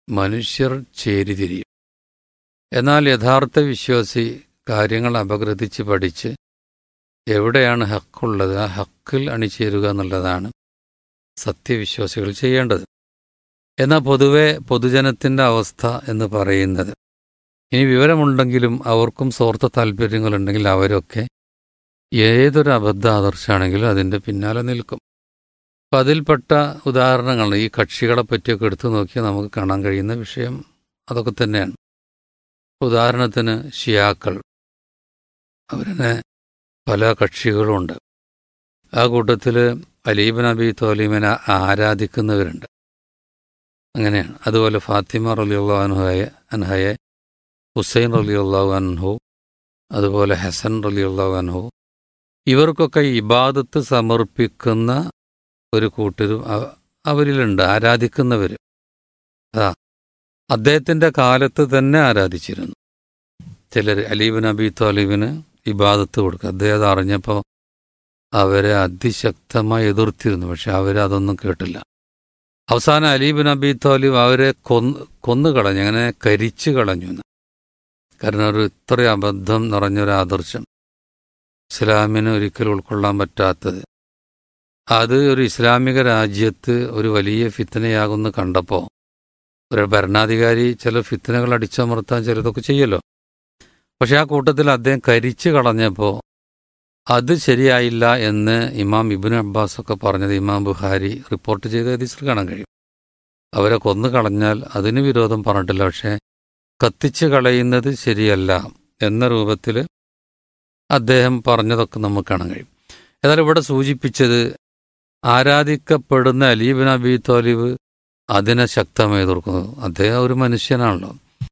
മനുഷ്യർ ചേരിതിരിയും എന്നാൽ യഥാർത്ഥ വിശ്വാസി കാര്യങ്ങൾ അപഗ്രഥിച്ച് പഠിച്ച് എവിടെയാണ് ഹക്കുള്ളത് ആ ഹക്കിൽ അണിചേരുക എന്നുള്ളതാണ് സത്യവിശ്വാസികൾ ചെയ്യേണ്ടത് എന്നാൽ പൊതുവെ പൊതുജനത്തിൻ്റെ അവസ്ഥ എന്ന് പറയുന്നത് ഇനി വിവരമുണ്ടെങ്കിലും അവർക്കും സ്വാർത്ഥ താല്പര്യങ്ങളുണ്ടെങ്കിൽ അവരൊക്കെ ഏതൊരു അബദ്ധ ആദർശമാണെങ്കിലും അതിൻ്റെ പിന്നാലെ നിൽക്കും അപ്പം അതിൽപ്പെട്ട ഉദാഹരണങ്ങൾ ഈ കക്ഷികളെ പറ്റിയൊക്കെ എടുത്തു നോക്കിയാൽ നമുക്ക് കാണാൻ കഴിയുന്ന വിഷയം അതൊക്കെ തന്നെയാണ് ഉദാഹരണത്തിന് ഷിയാക്കൾ അവരെ പല കക്ഷികളുമുണ്ട് ആ കൂട്ടത്തിൽ അലീബ് നബി തോലീമിനെ ആരാധിക്കുന്നവരുണ്ട് അങ്ങനെയാണ് അതുപോലെ ഫാത്തിമ റലിയുള്ള അൻഹയെ അൻഹയെ ഹുസൈൻ റലിയുള്ളാഹു അൻഹു അതുപോലെ ഹസൻ റലിയുള്ളാഹു അൻഹു ഇവർക്കൊക്കെ ഇബാദത്ത് സമർപ്പിക്കുന്ന ഒരു കൂട്ടരും അവ- അവരിലുണ്ട് ആരാധിക്കുന്നവർ ആ അദ്ദേഹത്തിൻ്റെ കാലത്ത് തന്നെ ആരാധിച്ചിരുന്നു ചിലർ അലീബ് നബി താലിബിന് ഇബാദത്ത് കൊടുക്കുക അദ്ദേഹം അത് അറിഞ്ഞപ്പോൾ അവരെ അതിശക്തമായി എതിർത്തിരുന്നു പക്ഷെ അവരതൊന്നും കേട്ടില്ല അവസാനം അലീബ് നബി താലിബ് അവരെ കൊന്ന് കൊന്നു കളഞ്ഞു അങ്ങനെ കരിച്ചു കളഞ്ഞു എന്ന്. കാരണം ഒരു ഇത്ര അബദ്ധം നിറഞ്ഞൊരു ആദർശം ഇസ്ലാമിന് ഒരിക്കലും ഉൾക്കൊള്ളാൻ പറ്റാത്തത് അത് ഒരു ഇസ്ലാമിക രാജ്യത്ത് ഒരു വലിയ ഫിത്തനയാകുമെന്ന് കണ്ടപ്പോൾ ഒരു ഭരണാധികാരി ചില ഫിത്തനകൾ അടിച്ചമർത്താൻ ചിലതൊക്കെ ചെയ്യല്ലോ പക്ഷെ ആ കൂട്ടത്തിൽ അദ്ദേഹം കരിച്ചു കളഞ്ഞപ്പോൾ അത് ശരിയായില്ല എന്ന് ഇമാം ഇബിൻ അബ്ബാസ് ഒക്കെ പറഞ്ഞത് ഇമാം ബുഹാരി റിപ്പോർട്ട് ചെയ്ത ഹദീസിൽ കാണാൻ കഴിയും അവരെ കൊന്നു കളഞ്ഞാൽ അതിന് വിരോധം പറഞ്ഞിട്ടില്ല പക്ഷേ കത്തിച്ച് കളയുന്നത് ശരിയല്ല എന്ന രൂപത്തിൽ അദ്ദേഹം പറഞ്ഞതൊക്കെ നമുക്ക് കാണാൻ കഴിയും ഏതായാലും ഇവിടെ സൂചിപ്പിച്ചത് ആരാധിക്കപ്പെടുന്ന അലീബ് നബി തോലിബ് അതിനെ ശക്തമായി എതിർക്കുന്നു അദ്ദേഹം ഒരു മനുഷ്യനാണല്ലോ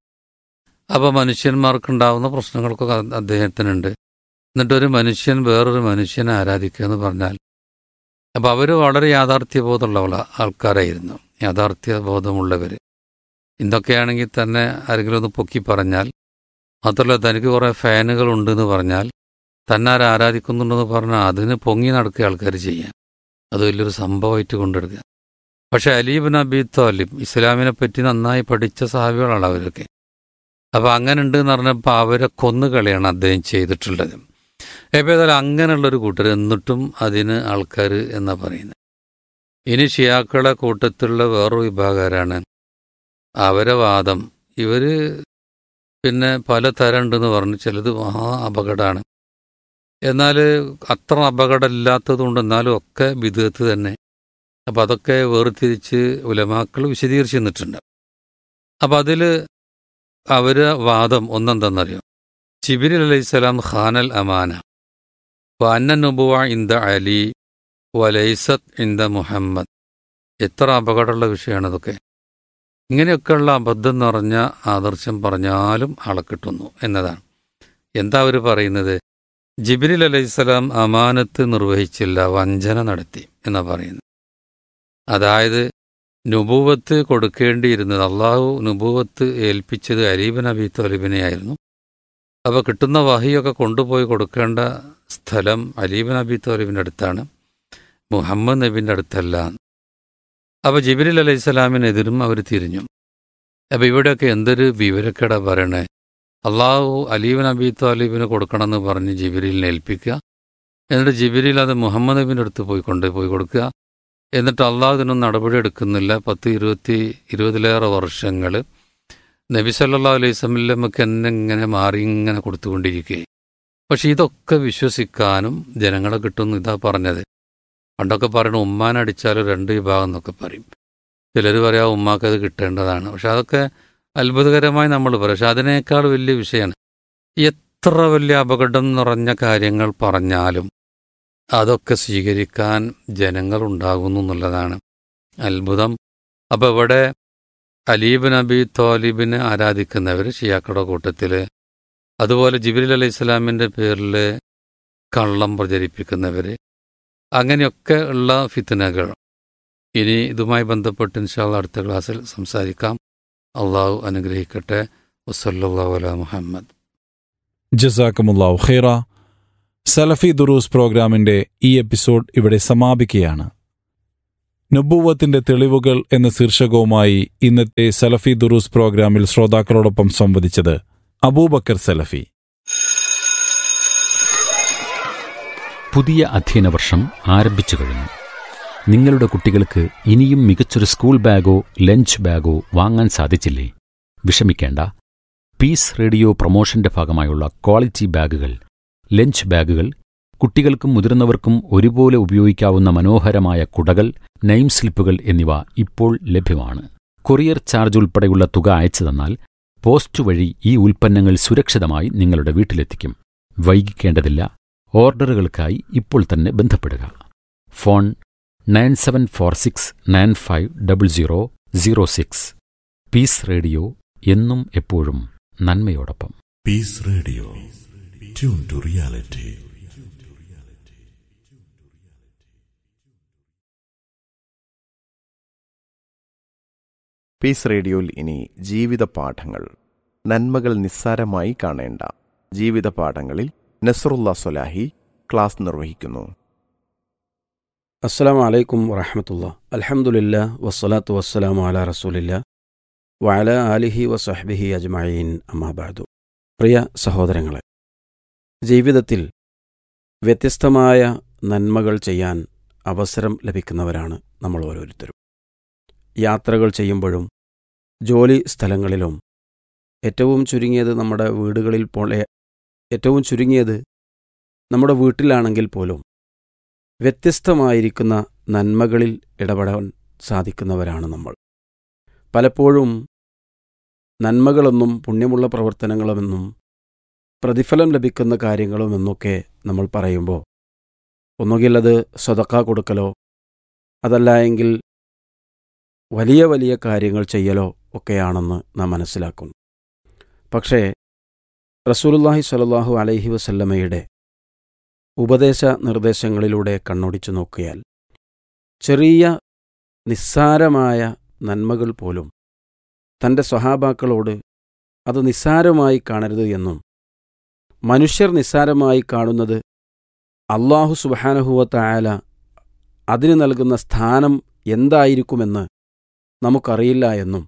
അപ്പോൾ മനുഷ്യന്മാർക്കുണ്ടാവുന്ന പ്രശ്നങ്ങൾക്കൊക്കെ അ- അദ്ദേഹത്തിനുണ്ട് എന്നിട്ടൊരു മനുഷ്യൻ വേറൊരു മനുഷ്യനെ ആരാധിക്കുക എന്ന് പറഞ്ഞാൽ അപ്പോൾ അവർ വളരെ യാഥാർത്ഥ്യബോധമുള്ള ആൾക്കാരായിരുന്നു യാഥാർത്ഥ്യബോധമുള്ളവർ ഇതൊക്കെയാണെങ്കിൽ തന്നെ ആരെങ്കിലും ഒന്ന് പൊക്കി പറഞ്ഞാൽ മാത്രമല്ല തനിക്ക് കുറേ ഫാനുകൾ ഉണ്ടെന്ന് പറഞ്ഞാൽ തന്നെ ആരെ ആരാധിക്കുന്നുണ്ടെന്ന് പറഞ്ഞാൽ അതിന് പൊങ്ങി നടക്കുക ആൾക്കാർ ചെയ്യാൻ അത് വലിയൊരു സംഭവമായിട്ട് കൊണ്ടെടുക്കുക പക്ഷെ അലീബ് നബി താലിബ് ഇസ്ലാമിനെ പറ്റി നന്നായി പഠിച്ച സഹാബികളാണ് അവരൊക്കെ അപ്പോൾ അങ്ങനെ ഉണ്ട് എന്ന് പറഞ്ഞപ്പോൾ അവരെ കൊന്നുകളയാണ് അദ്ദേഹം ചെയ്തിട്ടുള്ളത് അപ്പോൾ ഏതായാലും അങ്ങനെയുള്ളൊരു കൂട്ടർ എന്നിട്ടും അതിന് ആൾക്കാർ എന്നാ പറയുന്നത് ഇനി ഷിയാക്കളെ കൂട്ടത്തിലുള്ള വേറൊരു വിഭാഗക്കാരാണ് അവരെ വാദം ഇവർ പിന്നെ പല തരം ഉണ്ടെന്ന് പറഞ്ഞു ചിലത് മഹാ അപകടമാണ് എന്നാൽ അത്ര അപകടമില്ലാത്തതുകൊണ്ട് എന്നാലും ഒക്കെ വിധത്ത് തന്നെ അപ്പം അതൊക്കെ വേർതിരിച്ച് ഉലമാക്കൾ വിശദീകരിച്ച് തന്നിട്ടുണ്ട് അപ്പം അതിൽ അവര് വാദം ഒന്നെന്തെന്നറിയോ ജിബിരി അലൈഹിസ്സലാം ഖാനൽ അമാന വന്ന നുബുവ ഇന്ദ അലി വലൈസത്ത് ഇന്ദ മുഹമ്മദ് എത്ര അപകടമുള്ള വിഷയമാണ് ഇതൊക്കെ ഇങ്ങനെയൊക്കെയുള്ള അബദ്ധം നിറഞ്ഞ ആദർശം പറഞ്ഞാലും ആളെ കിട്ടുന്നു എന്നതാണ് എന്താ അവർ പറയുന്നത് ജിബിരിൽ അലൈഹിസ്സലാം അമാനത്ത് നിർവഹിച്ചില്ല വഞ്ചന നടത്തി എന്നാ പറയുന്നത് അതായത് നുബൂവത്ത് കൊടുക്കേണ്ടിയിരുന്നത് അള്ളാഹു നുബൂവത്ത് ഏൽപ്പിച്ചത് അലീബ് നബി തൊലിബിനെയായിരുന്നു അപ്പോൾ കിട്ടുന്ന വഹിയൊക്കെ കൊണ്ടുപോയി കൊടുക്കേണ്ട സ്ഥലം അലീബ് നബി തൊലിബിൻ്റെ അടുത്താണ് മുഹമ്മദ് നബിൻ്റെ അടുത്തല്ല അപ്പോൾ ജിബിരിൽ അലൈഹി സ്വലാമിനെതിരും അവർ തിരിഞ്ഞു അപ്പോൾ ഇവിടെയൊക്കെ എന്തൊരു വിവരക്കേടാ പറയണേ അള്ളാഹു അലീബ് നബി താലിബിന് കൊടുക്കണമെന്ന് പറഞ്ഞ് ജിബിരിലിനെ ഏൽപ്പിക്കുക എന്നിട്ട് ജിബിരിൽ അത് മുഹമ്മദ് നബിൻ്റെ അടുത്ത് പോയി കൊണ്ടുപോയി കൊടുക്കുക എന്നിട്ട് അള്ളാഹു ഇതിനൊന്നും നടപടി എടുക്കുന്നില്ല പത്ത് ഇരുപത്തി ഇരുപതിലേറെ വർഷങ്ങൾ നബി സല്ലാ അലൈഹി സ്വലമക്ക് എന്നെ ഇങ്ങനെ മാറി ഇങ്ങനെ കൊടുത്തുകൊണ്ടിരിക്കുകയും പക്ഷെ ഇതൊക്കെ വിശ്വസിക്കാനും ജനങ്ങളെ കിട്ടുന്നു ഇതാ പറഞ്ഞത് പണ്ടൊക്കെ പറയണ ഉമ്മാനടിച്ചാലും രണ്ട് വിഭാഗം എന്നൊക്കെ പറയും ചിലർ പറയാം ഉമ്മാക്ക് അത് കിട്ടേണ്ടതാണ് പക്ഷെ അതൊക്കെ അത്ഭുതകരമായി നമ്മൾ പറയും പക്ഷെ അതിനേക്കാൾ വലിയ വിഷയമാണ് എത്ര വലിയ അപകടം നിറഞ്ഞ കാര്യങ്ങൾ പറഞ്ഞാലും അതൊക്കെ സ്വീകരിക്കാൻ ജനങ്ങളുണ്ടാകുന്നു എന്നുള്ളതാണ് അത്ഭുതം അപ്പോൾ ഇവിടെ അലീബ് നബി തോലിബിനെ ആരാധിക്കുന്നവർ ഷിയാക്കളുടെ കൂട്ടത്തിൽ അതുപോലെ ജിബിരിൽ അലൈഹി സ്വലാമിൻ്റെ പേരിൽ കള്ളം പ്രചരിപ്പിക്കുന്നവർ അങ്ങനെയൊക്കെ ഉള്ള ഫിത്തനകൾ ഇനി ഇതുമായി ബന്ധപ്പെട്ട് ഇൻഷാല്ല അടുത്ത ക്ലാസ്സിൽ സംസാരിക്കാം അള്ളാഹു അനുഗ്രഹിക്കട്ടെ വസല്ലാ അല മുഹമ്മദ് ജസാക്കമുല്ലാഹു ഖൈറ സലഫി ദുറൂസ് പ്രോഗ്രാമിന്റെ ഈ എപ്പിസോഡ് ഇവിടെ സമാപിക്കുകയാണ് നബുവത്തിന്റെ തെളിവുകൾ എന്ന ശീർഷകവുമായി ഇന്നത്തെ സലഫി ദുറൂസ് പ്രോഗ്രാമിൽ ശ്രോതാക്കളോടൊപ്പം സംവദിച്ചത് അബൂബക്കർ സലഫി പുതിയ അധ്യയന വർഷം ആരംഭിച്ചു കഴിഞ്ഞു നിങ്ങളുടെ കുട്ടികൾക്ക് ഇനിയും മികച്ചൊരു സ്കൂൾ ബാഗോ ലഞ്ച് ബാഗോ വാങ്ങാൻ സാധിച്ചില്ലേ വിഷമിക്കേണ്ട പീസ് റേഡിയോ പ്രൊമോഷന്റെ ഭാഗമായുള്ള ക്വാളിറ്റി ബാഗുകൾ ലഞ്ച് ബാഗുകൾ കുട്ടികൾക്കും മുതിർന്നവർക്കും ഒരുപോലെ ഉപയോഗിക്കാവുന്ന മനോഹരമായ കുടകൾ നെയിം സ്ലിപ്പുകൾ എന്നിവ ഇപ്പോൾ ലഭ്യമാണ് കൊറിയർ ചാർജ് ഉൾപ്പെടെയുള്ള തുക അയച്ചു തന്നാൽ പോസ്റ്റ് വഴി ഈ ഉൽപ്പന്നങ്ങൾ സുരക്ഷിതമായി നിങ്ങളുടെ വീട്ടിലെത്തിക്കും വൈകിക്കേണ്ടതില്ല ഓർഡറുകൾക്കായി ഇപ്പോൾ തന്നെ ബന്ധപ്പെടുക phone nine seven four six nine five double zero zero six peace radio എന്നും എപ്പോഴും നന്മയോടൊപ്പം Peace Radio. Tune to reality. Peace റേഡിയോയിൽ ഇനി ജീവിത പാഠങ്ങൾ നന്മകൾ നിസ്സാരമായി കാണേണ്ട ജീവിത പാഠങ്ങളിൽ നസറുല്ല സൊലാഹി ക്ലാസ് നിർവഹിക്കുന്നു അസ്സാം വലൈക്കും വറഹമത്തുള്ള അലഹമുല്ല വസ്സലാത്തു വസ്സലാമു അല റസൂലില്ല വഅല ആലിഹി വസഹ്ബിഹി അജ്മഈൻ അമ്മാബാദു പ്രിയ സഹോദരങ്ങളെ ജീവിതത്തിൽ വ്യത്യസ്തമായ നന്മകൾ ചെയ്യാൻ അവസരം ലഭിക്കുന്നവരാണ് നമ്മൾ ഓരോരുത്തരും യാത്രകൾ ചെയ്യുമ്പോഴും ജോലി സ്ഥലങ്ങളിലും ഏറ്റവും ചുരുങ്ങിയത് നമ്മുടെ വീടുകളിൽ പോലെ ഏറ്റവും ചുരുങ്ങിയത് നമ്മുടെ വീട്ടിലാണെങ്കിൽ പോലും വ്യത്യസ്തമായിരിക്കുന്ന നന്മകളിൽ ഇടപെടാൻ സാധിക്കുന്നവരാണ് നമ്മൾ പലപ്പോഴും നന്മകളെന്നും പുണ്യമുള്ള പ്രവർത്തനങ്ങളുമെന്നും പ്രതിഫലം ലഭിക്കുന്ന കാര്യങ്ങളുമെന്നൊക്കെ നമ്മൾ പറയുമ്പോൾ ഒന്നുകിൽ അത് സ്വതക്ക കൊടുക്കലോ അതല്ല എങ്കിൽ വലിയ വലിയ കാര്യങ്ങൾ ചെയ്യലോ ഒക്കെയാണെന്ന് നാം മനസ്സിലാക്കുന്നു പക്ഷേ റസൂലുല്ലാഹി സ്വല്ലല്ലാഹു അലൈഹി വസല്ലമയുടെ ഉപദേശ നിർദ്ദേശങ്ങളിലൂടെ കണ്ണോടിച്ചു നോക്കിയാൽ ചെറിയ നിസ്സാരമായ നന്മകൾ പോലും തൻ്റെ സ്വഹാബാക്കളോട് അത് നിസ്സാരമായി കാണരുത് എന്നും മനുഷ്യർ നിസ്സാരമായി കാണുന്നത് അള്ളാഹു സുബാനഹുവത്തായാല അതിന് നൽകുന്ന സ്ഥാനം എന്തായിരിക്കുമെന്ന് നമുക്കറിയില്ല എന്നും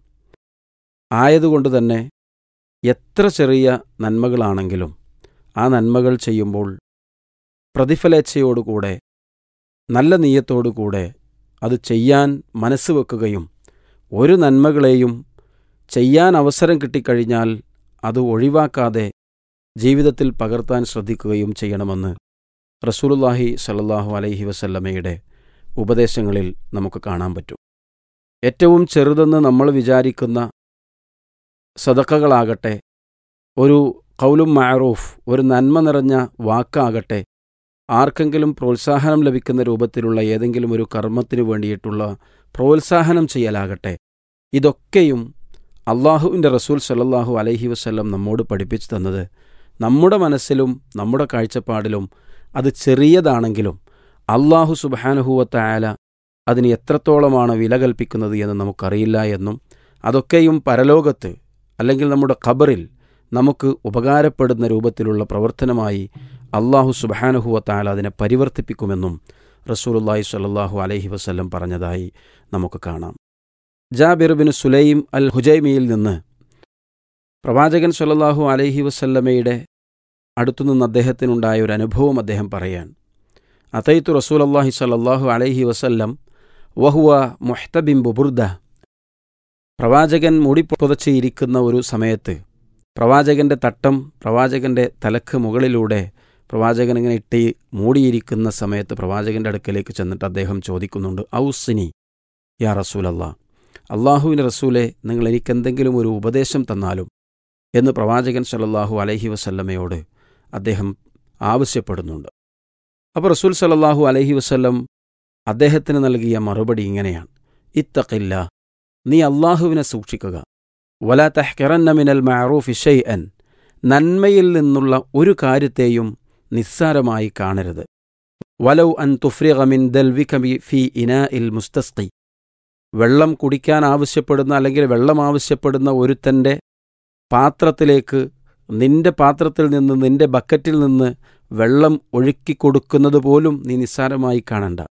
ആയതുകൊണ്ട് തന്നെ എത്ര ചെറിയ നന്മകളാണെങ്കിലും ആ നന്മകൾ ചെയ്യുമ്പോൾ പ്രതിഫലേച്ഛയോടുകൂടെ നല്ല നീയത്തോടുകൂടെ അത് ചെയ്യാൻ മനസ്സ് വെക്കുകയും ഒരു നന്മകളെയും ചെയ്യാൻ അവസരം കിട്ടിക്കഴിഞ്ഞാൽ അത് ഒഴിവാക്കാതെ ജീവിതത്തിൽ പകർത്താൻ ശ്രദ്ധിക്കുകയും ചെയ്യണമെന്ന് റസൂലുല്ലാഹി സല്ലല്ലാഹു അലൈഹി വസല്ലമയുടെ ഉപദേശങ്ങളിൽ നമുക്ക് കാണാൻ പറ്റും ഏറ്റവും ചെറുതെന്ന് നമ്മൾ വിചാരിക്കുന്ന സദക്കകളാകട്ടെ ഒരു കൗലും മാറൂഫ് ഒരു നന്മ നിറഞ്ഞ വാക്കാകട്ടെ ആർക്കെങ്കിലും പ്രോത്സാഹനം ലഭിക്കുന്ന രൂപത്തിലുള്ള ഏതെങ്കിലും ഒരു കർമ്മത്തിനു വേണ്ടിയിട്ടുള്ള പ്രോത്സാഹനം ചെയ്യലാകട്ടെ ഇതൊക്കെയും അള്ളാഹുവിൻ്റെ റസൂൽ സല്ലല്ലാഹു അലൈഹി വസ്ല്ലം നമ്മോട് പഠിപ്പിച്ചു തന്നത് നമ്മുടെ മനസ്സിലും നമ്മുടെ കാഴ്ചപ്പാടിലും അത് ചെറിയതാണെങ്കിലും അള്ളാഹു സുബാനുഹൂവത്തായാല അതിന് എത്രത്തോളമാണ് വില കൽപ്പിക്കുന്നത് എന്ന് നമുക്കറിയില്ല എന്നും അതൊക്കെയും പരലോകത്ത് അല്ലെങ്കിൽ നമ്മുടെ ഖബറിൽ നമുക്ക് ഉപകാരപ്പെടുന്ന രൂപത്തിലുള്ള പ്രവർത്തനമായി അള്ളാഹു സുബാനുഹുവത്തായാല അതിനെ പരിവർത്തിപ്പിക്കുമെന്നും റസൂലുല്ലാഹി സ്വല്ലല്ലാഹു അലൈഹി വസല്ലം പറഞ്ഞതായി നമുക്ക് കാണാം ജാബിർ ബിൻ സുലൈം അൽ ഹുജൈമിയിൽ നിന്ന് പ്രവാചകൻ സ്വല്ലല്ലാഹു അലൈഹി വസല്ലമയുടെ അടുത്തുനിന്ന് അദ്ദേഹത്തിനുണ്ടായ ഒരു അനുഭവം അദ്ദേഹം പറയാൻ അതൈത്തു റസൂൽ അള്ളാഹി സ്വല്ലല്ലാഹു അലൈഹി വസല്ലം വഹുവ മുഹ്തബിൻ ബുബുർദ പ്രവാചകൻ മൂടിപ്പുതച്ചിരിക്കുന്ന ഒരു സമയത്ത് പ്രവാചകന്റെ തട്ടം പ്രവാചകന്റെ തലക്ക് മുകളിലൂടെ പ്രവാചകൻ ഇങ്ങനെ ഇട്ടി മൂടിയിരിക്കുന്ന സമയത്ത് പ്രവാചകന്റെ അടുക്കലേക്ക് ചെന്നിട്ട് അദ്ദേഹം ചോദിക്കുന്നുണ്ട് ഔസിനി യാ റസൂലല്ല അള്ളാഹുവിൻ്റെ റസൂലെ നിങ്ങൾ എനിക്കെന്തെങ്കിലും ഒരു ഉപദേശം തന്നാലും എന്ന് പ്രവാചകൻ സല്ലല്ലാഹു അലൈഹി വസല്ലമയോട് അദ്ദേഹം ആവശ്യപ്പെടുന്നുണ്ട് അപ്പോൾ റസൂൽ സല്ലല്ലാഹു അലൈഹി വസല്ലം അദ്ദേഹത്തിന് നൽകിയ മറുപടി ഇങ്ങനെയാണ് ഇത്തക്കില്ല നീ അള്ളാഹുവിനെ സൂക്ഷിക്കുക വല തഹ്കിറന്ന മിനൽ മഅറൂഫി ഷൈഅൻ നന്മയിൽ നിന്നുള്ള ഒരു കാര്യത്തെയും നിസ്സാരമായി കാണരുത് വലൗ അൻ തുഫ്രിഖ മിൻ ദൽവിക ഫി ഇനാ ഇൽ മുസ്തസ്കി വെള്ളം കുടിക്കാൻ ആവശ്യപ്പെടുന്ന അല്ലെങ്കിൽ വെള്ളം ആവശ്യപ്പെടുന്ന ഒരുത്തൻ്റെ പാത്രത്തിലേക്ക് നിന്റെ പാത്രത്തിൽ നിന്ന് നിന്റെ ബക്കറ്റിൽ നിന്ന് വെള്ളം ഒഴുക്കിക്കൊടുക്കുന്നത് പോലും നീ നിസ്സാരമായി കാണണ്ട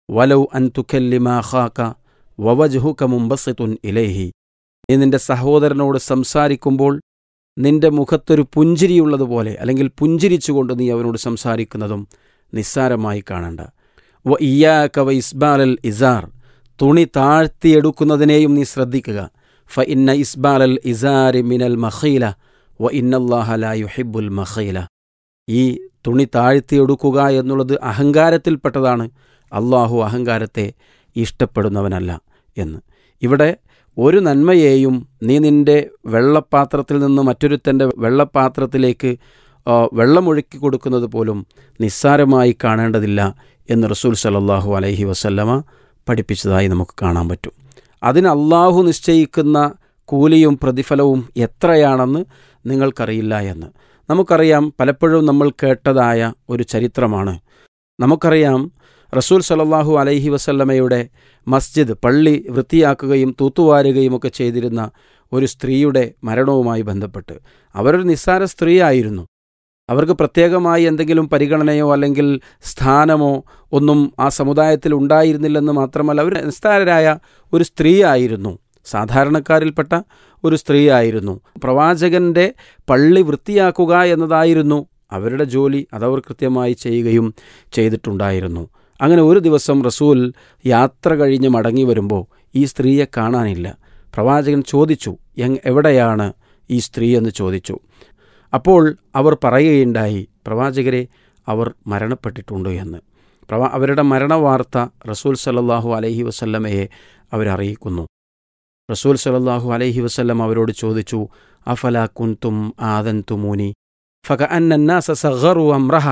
വലൗ അൻ തുക്കല്ലിമ ഖാക്ക വവജ്ഹുക മുംബസിത്തുൻ ഇലൈഹി നീ നിന്റെ സഹോദരനോട് സംസാരിക്കുമ്പോൾ നിന്റെ മുഖത്തൊരു പുഞ്ചിരിയുള്ളതുപോലെ അല്ലെങ്കിൽ പുഞ്ചിരിച്ചുകൊണ്ട് നീ അവനോട് സംസാരിക്കുന്നതും നിസ്സാരമായി കാണണ്ട വ ഇയാക്ക വ ഇസ്ബാലൽ ഇസാർ തുണി താഴ്ത്തിയെടുക്കുന്നതിനെയും നീ ശ്രദ്ധിക്കുക ഫ ഇന്ന ഇസ്ബാലൽ ഇസാരി മിനൽ മഖീല വ ഇന്നല്ലാഹ ലാ യുഹിബ്ബുൽ മഖീല ഈ തുണി താഴ്ത്തിയെടുക്കുക എന്നുള്ളത് അഹങ്കാരത്തിൽപ്പെട്ടതാണ് അള്ളാഹു അഹങ്കാരത്തെ ഇഷ്ടപ്പെടുന്നവനല്ല എന്ന് ഇവിടെ ഒരു നന്മയെയും നീ നിന്റെ വെള്ളപ്പാത്രത്തിൽ നിന്ന് മറ്റൊരുത്തൻ്റെ വെള്ളപ്പാത്രത്തിലേക്ക് ആ, വെള്ളമൊഴുക്കി കൊടുക്കുന്നത് പോലും നിസ്സാരമായി കാണേണ്ടതില്ല എന്ന് റസൂൽ സലല്ലാഹു അലൈഹി വസല്ലമ പഠിപ്പിച്ചതായി നമുക്ക് കാണാൻ പറ്റും അതിന് അള്ളാഹു നിശ്ചയിക്കുന്ന കൂലിയും പ്രതിഫലവും എത്രയാണെന്ന് നിങ്ങൾക്കറിയില്ല എന്ന് നമുക്കറിയാം പലപ്പോഴും നമ്മൾ കേട്ടതായ ഒരു ചരിത്രമാണ് നമുക്കറിയാം റസൂൽ സലല്ലാഹു അലൈഹി വസല്ലമയുടെ മസ്ജിദ് പള്ളി വൃത്തിയാക്കുകയും തൂത്തുവാരുകയും ഒക്കെ ചെയ്തിരുന്ന ഒരു സ്ത്രീയുടെ മരണവുമായി ബന്ധപ്പെട്ട് അവരൊരു നിസ്സാര സ്ത്രീയായിരുന്നു അവർക്ക് പ്രത്യേകമായി എന്തെങ്കിലും പരിഗണനയോ അല്ലെങ്കിൽ സ്ഥാനമോ ഒന്നും ആ സമുദായത്തിൽ ഉണ്ടായിരുന്നില്ലെന്ന് മാത്രമല്ല അവർ നിസ്താരരായ ഒരു സ്ത്രീയായിരുന്നു സാധാരണക്കാരിൽപ്പെട്ട ഒരു സ്ത്രീയായിരുന്നു പ്രവാചകന്റെ പള്ളി വൃത്തിയാക്കുക എന്നതായിരുന്നു അവരുടെ ജോലി അതവർ കൃത്യമായി ചെയ്യുകയും ചെയ്തിട്ടുണ്ടായിരുന്നു അങ്ങനെ ഒരു ദിവസം റസൂൽ യാത്ര കഴിഞ്ഞ് മടങ്ങി വരുമ്പോൾ ഈ സ്ത്രീയെ കാണാനില്ല പ്രവാചകൻ ചോദിച്ചു എങ് എവിടെയാണ് ഈ സ്ത്രീ എന്ന് ചോദിച്ചു അപ്പോൾ അവർ പറയുകയുണ്ടായി പ്രവാചകരെ അവർ മരണപ്പെട്ടിട്ടുണ്ട് എന്ന് പ്രവാ അവരുടെ മരണവാർത്ത റസൂൽ സല്ലല്ലാഹു അലൈഹി വസല്ലമയെ അവരറിയിക്കുന്നു റസൂൽ സല്ലല്ലാഹു അലൈഹി വസല്ലം അവരോട് ചോദിച്ചു അഫല കുൻതും ആദൻ തുമൂനി ഫക അന്നാസ സഗറു അമ്രഹ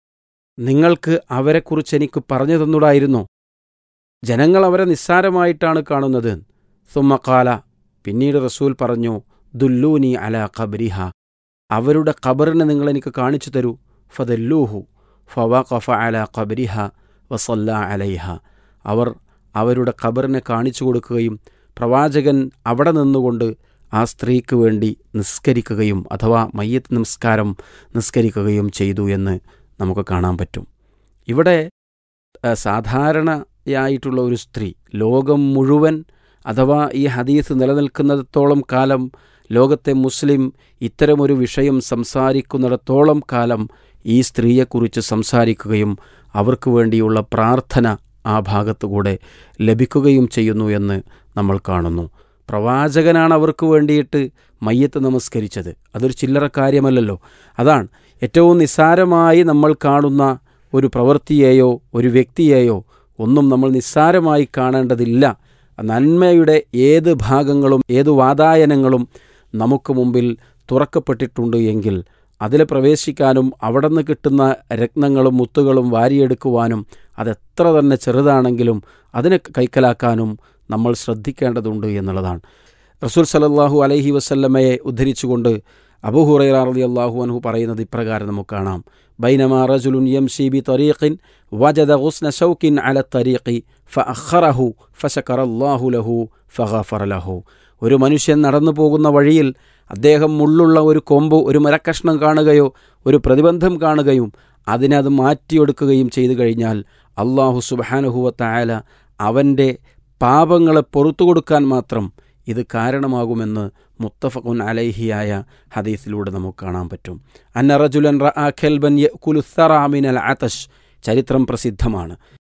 നിങ്ങൾക്ക് അവരെക്കുറിച്ച് എനിക്ക് പറഞ്ഞു തന്നുടായിരുന്നോ ജനങ്ങൾ അവരെ നിസ്സാരമായിട്ടാണ് കാണുന്നത് സുമ്മക്കാല പിന്നീട് റസൂൽ പറഞ്ഞു ദുല്ലൂനി അല ഖബരിഹ അവരുടെ ഖബറിനെ നിങ്ങൾ എനിക്ക് കാണിച്ചു തരൂ ഫദല്ലൂഹു ഫവഖഫ അല ഖബരിഹ വസല്ല അലൈഹ അവർ അവരുടെ ഖബറിനെ കാണിച്ചു കൊടുക്കുകയും പ്രവാചകൻ അവിടെ നിന്നുകൊണ്ട് ആ സ്ത്രീക്ക് വേണ്ടി നിസ്കരിക്കുകയും അഥവാ മയ്യത്ത് നമസ്കാരം നിസ്കരിക്കുകയും ചെയ്തു എന്ന് നമുക്ക് കാണാൻ പറ്റും ഇവിടെ ആ, സാധാരണയായിട്ടുള്ള ഒരു സ്ത്രീ ലോകം മുഴുവൻ അഥവാ ഈ ഹദീസ് നിലനിൽക്കുന്നിടത്തോളം കാലം ലോകത്തെ മുസ്ലിം ഇത്തരമൊരു വിഷയം സംസാരിക്കുന്നിടത്തോളം കാലം ഈ സ്ത്രീയെക്കുറിച്ച് സംസാരിക്കുകയും അവർക്ക് വേണ്ടിയുള്ള പ്രാർത്ഥന ആ ഭാഗത്തുകൂടെ ലഭിക്കുകയും ചെയ്യുന്നു എന്ന് നമ്മൾ കാണുന്നു പ്രവാചകനാണ് അവർക്ക് വേണ്ടിയിട്ട് മയ്യത്ത് നമസ്കരിച്ചത് അതൊരു ചില്ലറ കാര്യമല്ലല്ലോ അതാണ് ഏറ്റവും നിസ്സാരമായി നമ്മൾ കാണുന്ന ഒരു പ്രവൃത്തിയെയോ ഒരു വ്യക്തിയെയോ ഒന്നും നമ്മൾ നിസ്സാരമായി കാണേണ്ടതില്ല നന്മയുടെ ഏത് ഭാഗങ്ങളും ഏത് വാതായനങ്ങളും നമുക്ക് മുമ്പിൽ തുറക്കപ്പെട്ടിട്ടുണ്ട് എങ്കിൽ അതിൽ പ്രവേശിക്കാനും അവിടെ നിന്ന് കിട്ടുന്ന രത്നങ്ങളും മുത്തുകളും വാരിയെടുക്കുവാനും അതെത്ര തന്നെ ചെറുതാണെങ്കിലും അതിനെ കൈക്കലാക്കാനും നമ്മൾ ശ്രദ്ധിക്കേണ്ടതുണ്ട് എന്നുള്ളതാണ് റസൂൽ സലല്ലാഹു അലൈഹി വസല്ലമയെ ഉദ്ധരിച്ചുകൊണ്ട് അബൂ ഹുറൈറ റളി അള്ളാഹു അൻഹു പറയുന്നത് ഇപ്രകാരം നമുക്ക് കാണാം ബൈനമാ റജുലുൻ യംശി ബി തരീഖിൻ വജദ ഗുസ്ന ഷൗക്കിൻ അല തരീഖി ഫഅഖറഹു ഫശക്കറല്ലാഹു ലഹു ഫഗഫറ ലഹു ഒരു മനുഷ്യൻ നടന്നു പോകുന്ന വഴിയിൽ അദ്ദേഹം മുള്ളുള്ള ഒരു കൊമ്പ് ഒരു മരക്കഷ്ണം കാണുകയോ ഒരു പ്രതിബന്ധം കാണുകയും അതിനത് മാറ്റിയെടുക്കുകയും ചെയ്തു കഴിഞ്ഞാൽ അള്ളാഹു സുബാനുഹുവത്തായാല അവൻ്റെ പാപങ്ങളെ പുറത്തു കൊടുക്കാൻ മാത്രം ഇത് കാരണമാകുമെന്ന് മുത്തഫഖുൻ അലൈഹിയായ ഹദീസിലൂടെ നമുക്ക് കാണാൻ പറ്റും അന്ന റജുലൻ റഅ ഖൽബൻ യഅ്കുലു ثرى من العطش ചരിത്രം പ്രസിദ്ധമാണ്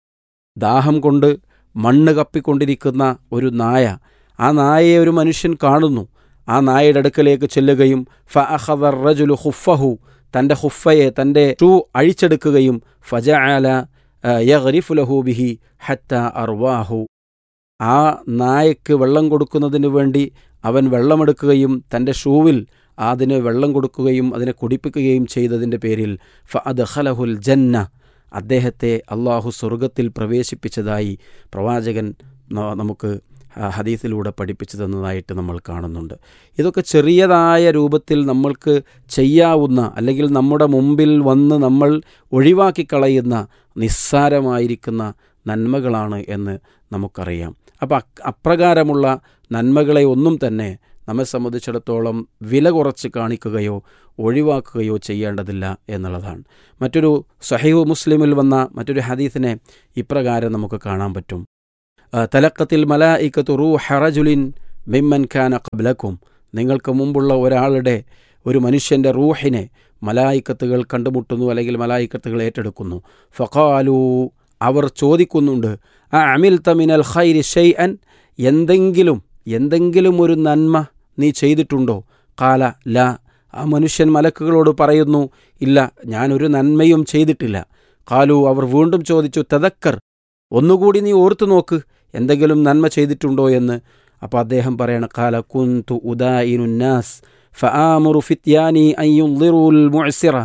ദാഹം കൊണ്ട് മണ്ണ് കപ്പിക്കൊണ്ടിരിക്കുന്ന ഒരു നായ ആ നായയെ ഒരു മനുഷ്യൻ കാണുന്നു ആ നായയുടെ അടുക്കലേക്ക് ചെല്ലുകയും ഫഅഖദ റജുലു ഹുഫഹു തൻ്റെ ഹുഫയെ തൻ്റെ ഷൂ അഴിച്ചെടുക്കുകയും ഫജഅല യഗ്രിഫു ലഹു ബിഹി ഹത്ത അർവാഹു ആ നായക്ക് വെള്ളം കൊടുക്കുന്നതിന് വേണ്ടി അവൻ വെള്ളമെടുക്കുകയും തൻ്റെ ഷൂവിൽ അതിന് വെള്ളം കൊടുക്കുകയും അതിനെ കുടിപ്പിക്കുകയും ചെയ്തതിൻ്റെ പേരിൽ ഫ അദ്ഖലഹുൽ ജന്ന അദ്ദേഹത്തെ അള്ളാഹു സ്വർഗത്തിൽ പ്രവേശിപ്പിച്ചതായി പ്രവാചകൻ ന- നമുക്ക് ആ ഹദീസിലൂടെ പഠിപ്പിച്ചു തന്നതായിട്ട് നമ്മൾ കാണുന്നുണ്ട് ഇതൊക്കെ ചെറിയതായ രൂപത്തിൽ നമ്മൾക്ക് ചെയ്യാവുന്ന അല്ലെങ്കിൽ നമ്മുടെ മുമ്പിൽ വന്ന് നമ്മൾ ഒഴിവാക്കിക്കളയുന്ന നിസ്സാരമായിരിക്കുന്ന നന്മകളാണ് എന്ന് നമുക്കറിയാം അപ്പം അ- അപ്രകാരമുള്ള നന്മകളെ ഒന്നും തന്നെ നമ്മെ സംബന്ധിച്ചിടത്തോളം വില കുറച്ച് കാണിക്കുകയോ ഒഴിവാക്കുകയോ ചെയ്യേണ്ടതില്ല എന്നുള്ളതാണ് മറ്റൊരു സഹീവ് മുസ്ലിമിൽ വന്ന മറ്റൊരു ഹദീസിനെ ഇപ്രകാരം നമുക്ക് കാണാൻ പറ്റും ആ, തലക്കത്തിൽ മലായിക്കത്തു റൂ ഹറജുലിൻ മിമ്മൻ ഖാന കബ്ലക്കും നിങ്ങൾക്ക് മുമ്പുള്ള ഒരാളുടെ ഒരു മനുഷ്യൻ്റെ റൂഹിനെ മലായിക്കത്തുകൾ കണ്ടുമുട്ടുന്നു അല്ലെങ്കിൽ മലായിക്കത്തുകൾ ഏറ്റെടുക്കുന്നു ഫഖാലു അവർ ചോദിക്കുന്നുണ്ട് ആ അമിൽ തമിനൽ ഖൈരി ഷെയ് അൻ എന്തെങ്കിലും എന്തെങ്കിലും ഒരു നന്മ നീ ചെയ്തിട്ടുണ്ടോ കാല ല ആ മനുഷ്യൻ മലക്കുകളോട് പറയുന്നു ഇല്ല ഞാനൊരു നന്മയും ചെയ്തിട്ടില്ല കാലു അവർ വീണ്ടും ചോദിച്ചു തദക്കർ ഒന്നുകൂടി നീ ഓർത്തു നോക്ക് എന്തെങ്കിലും നന്മ ചെയ്തിട്ടുണ്ടോ എന്ന് അപ്പോൾ അദ്ദേഹം പറയണ കാല കുന്തു ഉദായിനുന്നാസ് فآمر فتياني أن ينظروا المعسر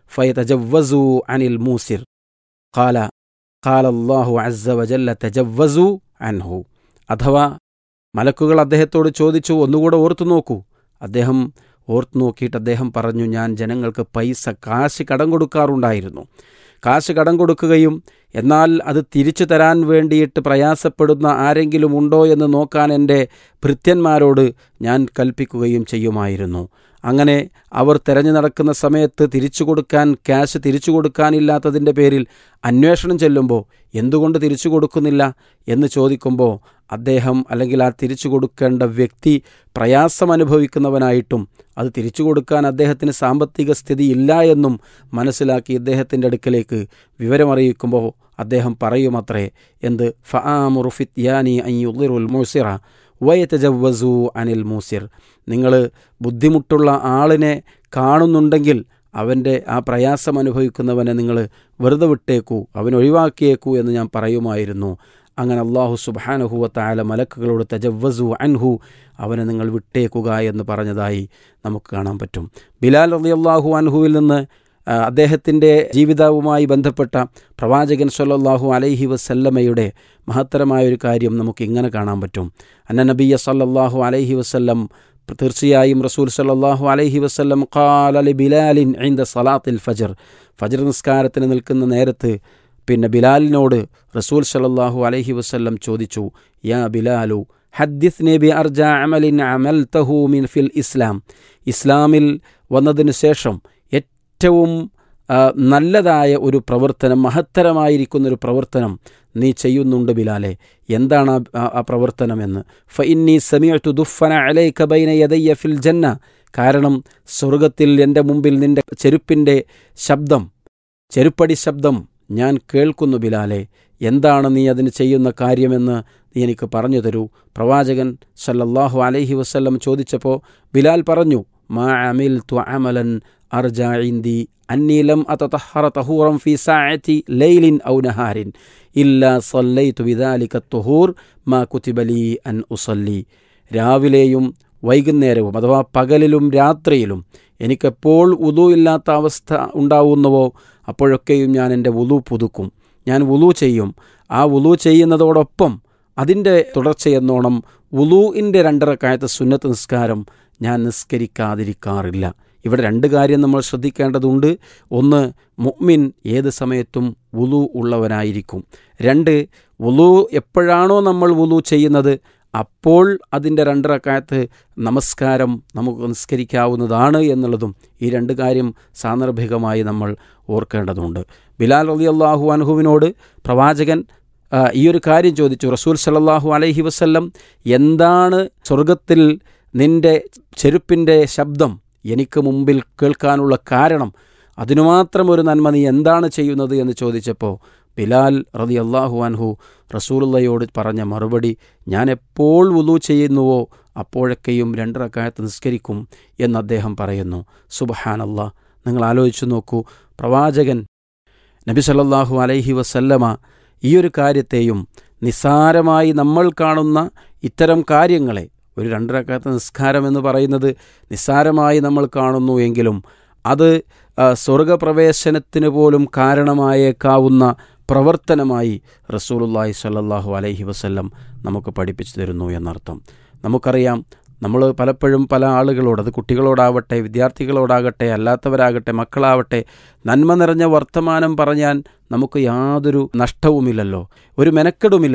فيتجوزوا عن الموسر قال قال الله عز وجل تجوزوا عنه അഥവാ മലക്കുകൾ അദ്ദേഹത്തോട് ചോദിച്ചു ഒന്നുകൂടെ ഓർത്തു നോക്കൂ അദ്ദേഹം ഓർത്തു നോക്കിയിട്ട് അദ്ദേഹം പറഞ്ഞു ഞാൻ ജനങ്ങൾക്ക് പൈസ കാശ് കടം കൊടുക്കാറുണ്ടായിരുന്നു കാശ് കടം കൊടുക്കുകയും എന്നാൽ അത് തിരിച്ചു തരാൻ വേണ്ടിയിട്ട് പ്രയാസപ്പെടുന്ന ആരെങ്കിലും ഉണ്ടോ എന്ന് നോക്കാൻ എൻ്റെ ഭൃത്യന്മാരോട് ഞാൻ കൽപ്പിക്കുകയും ചെയ്യുമായിരുന്നു അങ്ങനെ അവർ തെരഞ്ഞു നടക്കുന്ന സമയത്ത് തിരിച്ചു കൊടുക്കാൻ ക്യാഷ് തിരിച്ചു കൊടുക്കാനില്ലാത്തതിൻ്റെ പേരിൽ അന്വേഷണം ചെല്ലുമ്പോൾ എന്തുകൊണ്ട് തിരിച്ചു കൊടുക്കുന്നില്ല എന്ന് ചോദിക്കുമ്പോൾ അദ്ദേഹം അല്ലെങ്കിൽ ആ തിരിച്ചു കൊടുക്കേണ്ട വ്യക്തി പ്രയാസം അനുഭവിക്കുന്നവനായിട്ടും അത് തിരിച്ചു കൊടുക്കാൻ അദ്ദേഹത്തിന് സാമ്പത്തിക സ്ഥിതി ഇല്ല എന്നും മനസ്സിലാക്കി ഇദ്ദേഹത്തിൻ്റെ അടുക്കലേക്ക് വിവരമറിയിക്കുമ്പോൾ അദ്ദേഹം പറയുമത്രേ എന്ത് ഫആമുറുഫിത് യാനി അയ്യുറുൽ മൂസിറ വയത്തജവസു അനിൽ മൂസിർ നിങ്ങൾ ബുദ്ധിമുട്ടുള്ള ആളിനെ കാണുന്നുണ്ടെങ്കിൽ അവൻ്റെ ആ പ്രയാസം അനുഭവിക്കുന്നവനെ നിങ്ങൾ വെറുതെ വിട്ടേക്കൂ അവൻ ഒഴിവാക്കിയേക്കൂ എന്ന് ഞാൻ പറയുമായിരുന്നു അങ്ങനെ അള്ളാഹു സുബാനഹുവത്തായ മലക്കുകളോട് തജവസു അൻഹു അവനെ നിങ്ങൾ വിട്ടേക്കുക എന്ന് പറഞ്ഞതായി നമുക്ക് കാണാൻ പറ്റും ബിലാൽ റലി അള്ളാഹു അൻഹുവിൽ നിന്ന് ആ, അദ്ദേഹത്തിൻ്റെ ജീവിതവുമായി ബന്ധപ്പെട്ട പ്രവാചകൻ സല്ലല്ലാഹു അലൈഹി വസല്ലമയുടെ മഹത്തരമായ ഒരു കാര്യം നമുക്ക് ഇങ്ങനെ കാണാൻ പറ്റും അന്ന നബിയ സല്ലല്ലാഹു അലൈഹി വസല്ലം തീർച്ചയായും റസൂൽ സല്ലല്ലാഹു അലൈഹി വസല്ലം ഖാലി ബിലാലിൻ ഐന്ദ സലാത്തിൽ ഫജർ ഫജർ നിസ്കാരത്തിന് നിൽക്കുന്ന നേരത്ത് പിന്നെ ബിലാലിനോട് റസൂൽ സല്ലല്ലാഹു അലൈഹി വസല്ലം ചോദിച്ചു യാ ബിലാലു ഹദ്ദിസ് നബി അർജ അമലിൻ അമൽ തഹു മിൻ ഫിൽ ഇസ്ലാം ഇസ്ലാമിൽ വന്നതിന് ശേഷം ഏറ്റവും ആ, നല്ലതായ ഒരു പ്രവർത്തനം മഹത്തരമായിരിക്കുന്ന ഒരു പ്രവർത്തനം നീ ചെയ്യുന്നുണ്ട് ബിലാലെ എന്താണ് ആ- ആ- ആ പ്രവർത്തനമെന്ന് ഫഇന്നി സമീഅത്തു ദുഫന അലൈക ബൈന യദയ്യ ഫിൽ ജന്ന കാരണം സ്വർഗത്തിൽ എൻ്റെ മുമ്പിൽ നിന്റെ ചെരുപ്പിൻ്റെ ശബ്ദം ചെരുപ്പടി ശബ്ദം ഞാൻ കേൾക്കുന്നു ബിലാലെ എന്താണ് നീ അതിന് ചെയ്യുന്ന കാര്യമെന്ന് നീ എനിക്ക് പറഞ്ഞു തരൂ പ്രവാചകൻ സല്ലല്ലാഹു അലൈഹി വസല്ലം ചോദിച്ചപ്പോൾ ബിലാൽ പറഞ്ഞു മാ അമിൽ തു അമലൻ അർജ ഇന്ദി അന്നി ലം അതതഹറ തഹൂറം ഫി സാഅത്തി ലൈലിൻ ഔ നഹാരിൻ ഇല്ലാ സല്ലൈതു ബിദാലിക തുഹൂർ മാ കുതിബ ലീ അൻ ഉസല്ലി രാവിലെയും വൈകുന്നേരവും അഥവാ പകലിലും രാത്രിയിലും എനിക്കെപ്പോൾ ഉതു ഇല്ലാത്ത അവസ്ഥ ഉണ്ടാവുന്നുവോ അപ്പോഴൊക്കെയും ഞാൻ എൻ്റെ ഉതു പുതുക്കും ഞാൻ ഉലു ചെയ്യും ആ ഉലു ചെയ്യുന്നതോടൊപ്പം അതിൻ്റെ തുടർച്ചയെന്നോണം ഉലൂഇൻ്റെ രണ്ടരക്കായത്ത് സുന്നത്ത് നിസ്കാരം ഞാൻ നിസ്കരിക്കാതിരിക്കാറില്ല ഇവിടെ രണ്ട് കാര്യം നമ്മൾ ശ്രദ്ധിക്കേണ്ടതുണ്ട് ഒന്ന് മുഅ്മിൻ ഏത് സമയത്തും വുളു ഉള്ളവനായിരിക്കും രണ്ട് വുളു എപ്പോഴാണോ നമ്മൾ വുളു ചെയ്യുന്നത് അപ്പോൾ അതിൻ്റെ രണ്ടരക്കായത്ത് നമസ്കാരം നമുക്ക് നിസ്കരിക്കാവുന്നതാണ് എന്നുള്ളതും ഈ രണ്ട് കാര്യം സാന്ദർഭികമായി നമ്മൾ ഓർക്കേണ്ടതുണ്ട് ബിലാൽ അലി അള്ളാഹു അൻഹുവിനോട് പ്രവാചകൻ ആ, ഈ ഒരു കാര്യം ചോദിച്ചു റസൂൽ സല്ലല്ലാഹു അലൈഹി വസല്ലം എന്താണ് സ്വർഗത്തിൽ നിന്റെ ചെരുപ്പിൻ്റെ ശബ്ദം എനിക്ക് മുമ്പിൽ കേൾക്കാനുള്ള കാരണം അതിനുമാത്രം ഒരു നന്മ നീ എന്താണ് ചെയ്യുന്നത് എന്ന് ചോദിച്ചപ്പോൾ ബിലാൽ റതി അള്ളാഹു അൻഹു റസൂലുള്ളയോട് പറഞ്ഞ മറുപടി ഞാൻ എപ്പോൾ വുളു ചെയ്യുന്നുവോ അപ്പോഴൊക്കെയും രണ്ടിറക്കായത്ത് നിസ്കരിക്കും എന്ന് അദ്ദേഹം പറയുന്നു സുബഹാനല്ല നിങ്ങൾ ആലോചിച്ചു നോക്കൂ പ്രവാചകൻ നബി സല്ലല്ലാഹു അലൈഹി വസല്ലമ ഈ ഒരു കാര്യത്തെയും നിസ്സാരമായി നമ്മൾ കാണുന്ന ഇത്തരം കാര്യങ്ങളെ ഒരു രണ്ടരക്കാത്ത നിസ്കാരം എന്ന് പറയുന്നത് നിസ്സാരമായി നമ്മൾ കാണുന്നു എങ്കിലും അത് ആ, സ്വർഗപ്രവേശനത്തിന് പോലും കാരണമായേക്കാവുന്ന പ്രവർത്തനമായി റസൂലുള്ളാഹി സ്വല്ലല്ലാഹു അലൈഹി വസല്ലം നമുക്ക് പഠിപ്പിച്ചു തരുന്നു എന്നർത്ഥം നമുക്കറിയാം നമ്മൾ പലപ്പോഴും പല ആളുകളോട് അത് കുട്ടികളോടാവട്ടെ വിദ്യാർത്ഥികളോടാകട്ടെ അല്ലാത്തവരാകട്ടെ മക്കളാവട്ടെ നന്മ നിറഞ്ഞ വർത്തമാനം പറഞ്ഞാൽ നമുക്ക് യാതൊരു നഷ്ടവുമില്ലല്ലോ ഒരു മെനക്കെടുമില്ലല്ലോ